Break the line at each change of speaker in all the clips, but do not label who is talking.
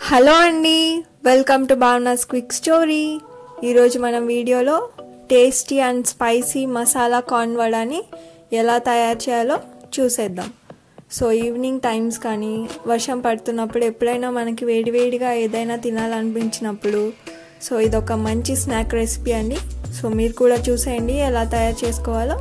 hello అండి welcome to Bhavana's quick story ఈరోజు మనం వీడియోలో tasty and spicy masala corn వడాని ఎలా తయారు చేయాలో చూసేద్దాం సో ఈవినింగ్ టైమ్స్ కానీ వర్షం పడుతున్నప్పుడు ఎప్పుడైనా మనకి వేడివేడిగా ఏదైనా తినాలనిపించినప్పుడు సో ఇదొక మంచి స్నాక్ రెసిపీ అండి సో మీరు కూడా చూసేయండి ఎలా తయారు చేసుకోవాలో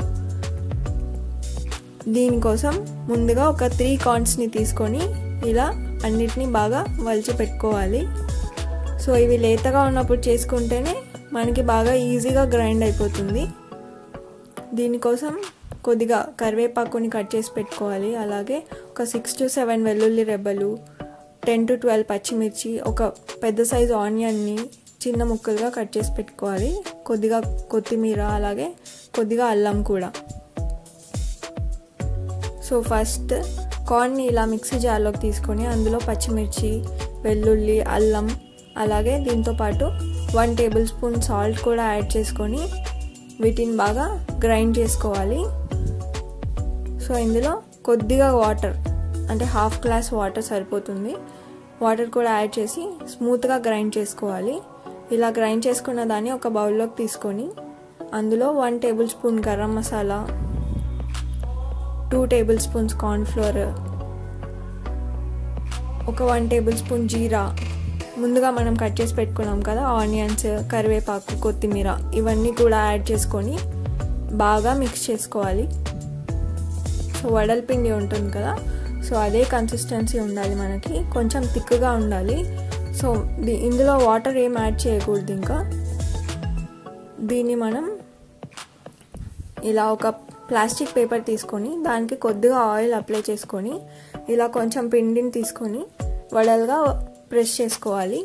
దీనికోసం ముందుగా ఒక త్రీ కార్న్స్ని తీసుకొని ఇలా అన్నిటినీ బాగా వలిచి పెట్టుకోవాలి సో ఇవి లేతగా ఉన్నప్పుడు చేసుకుంటేనే మనకి బాగా ఈజీగా గ్రైండ్ అయిపోతుంది దీనికోసం కొద్దిగా కరివేపాకుని కట్ చేసి పెట్టుకోవాలి అలాగే ఒక సిక్స్ టు సెవెన్ వెల్లుల్లి రెబ్బలు టెన్ టు ట్వెల్వ్ పచ్చిమిర్చి ఒక పెద్ద సైజు ఆనియన్ని చిన్న ముక్కలుగా కట్ చేసి పెట్టుకోవాలి కొద్దిగా కొత్తిమీర అలాగే కొద్దిగా అల్లం కూడా సో ఫస్ట్ కార్న్ని ఇలా మిక్సీ జార్లోకి తీసుకొని అందులో పచ్చిమిర్చి వెల్లుల్లి అల్లం అలాగే దీంతోపాటు వన్ టేబుల్ స్పూన్ సాల్ట్ కూడా యాడ్ చేసుకొని వీటిని బాగా గ్రైండ్ చేసుకోవాలి సో ఇందులో కొద్దిగా వాటర్ అంటే హాఫ్ గ్లాస్ వాటర్ సరిపోతుంది వాటర్ కూడా యాడ్ చేసి స్మూత్గా గ్రైండ్ చేసుకోవాలి ఇలా గ్రైండ్ చేసుకున్న దాన్ని ఒక బౌల్లోకి తీసుకొని అందులో one tablespoon garam masala two tablespoons cornflour ఒక వన్ టేబుల్ స్పూన్ జీరా ముందుగా మనం కట్ చేసి పెట్టుకున్నాం కదా ఆనియన్స్ కరివేపాకు కొత్తిమీర ఇవన్నీ కూడా యాడ్ చేసుకొని బాగా మిక్స్ చేసుకోవాలి సో వడల పిండి ఉంటుంది కదా సో అదే కన్సిస్టెన్సీ ఉండాలి మనకి కొంచెం థిక్గా ఉండాలి సో ఇందులో వాటర్ ఏం యాడ్ చేయకూడదు ఇంకా దీన్ని మనం ఇలా ఒక ప్లాస్టిక్ పేపర్ తీసుకొని దానికి కొద్దిగా ఆయిల్ అప్లై చేసుకొని ఇలా కొంచెం పిండిని తీసుకొని వడలుగా ప్రెస్ చేసుకోవాలి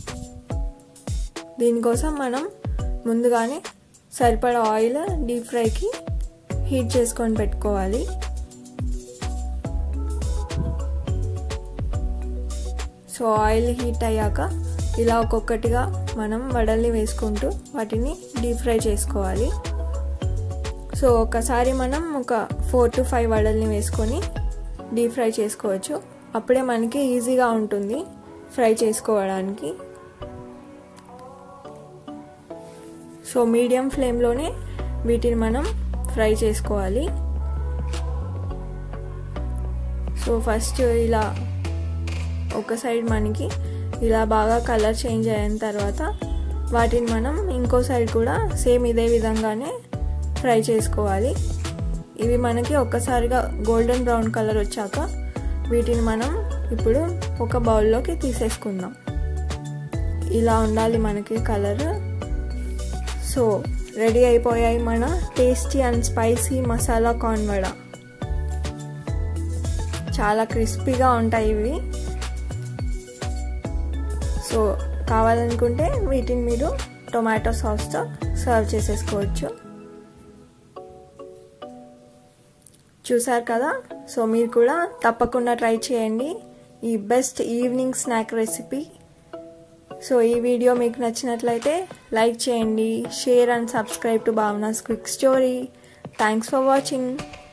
దీనికోసం మనం ముందుగానే సరిపడా ఆయిల్ డీప్ ఫ్రైకి హీట్ చేసుకొని పెట్టుకోవాలి సో ఆయిల్ హీట్ అయ్యాక ఇలా ఒక్కొక్కటిగా మనం వడల్ని వేసుకుంటూ వాటిని డీప్ ఫ్రై చేసుకోవాలి సో ఒకసారి మనం ఒక ఫోర్ టు ఫైవ్ వడల్ని వేసుకొని డీప్ ఫ్రై చేసుకోవచ్చు అప్పుడే మనకి ఈజీగా ఉంటుంది ఫ్రై చేసుకోవడానికి సో మీడియం ఫ్లేమ్లోనే వీటిని మనం ఫ్రై చేసుకోవాలి సో ఫస్ట్ ఇలా ఒక సైడ్ మనకి ఇలా బాగా కలర్ చేంజ్ అయిన తర్వాత వాటిని మనం ఇంకో సైడ్ కూడా సేమ్ ఇదే విధంగానే ఫ్రై చేసుకోవాలి ఇవి మనకి ఒక్కసారిగా గోల్డెన్ బ్రౌన్ కలర్ వచ్చాక వీటిని మనం ఇప్పుడు ఒక బౌల్లోకి తీసేసుకుందాం ఇలా ఉండాలి మనకి కలర్ సో రెడీ అయిపోయాయి మన tasty and spicy masala corn vada చాలా క్రిస్పీగా ఉంటాయి ఇవి సో కావాలనుకుంటే వీటిని మీరు టొమాటో సాస్తో సర్వ్ చేసేసుకోవచ్చు చూసారు కదా సో మీరు కూడా తప్పకుండా ట్రై చేయండి ఈ best evening snack recipe so ఈ వీడియో మీకు నచ్చినట్లయితే లైక్ చేయండి share and subscribe to Bhavana's quick story thanks for watching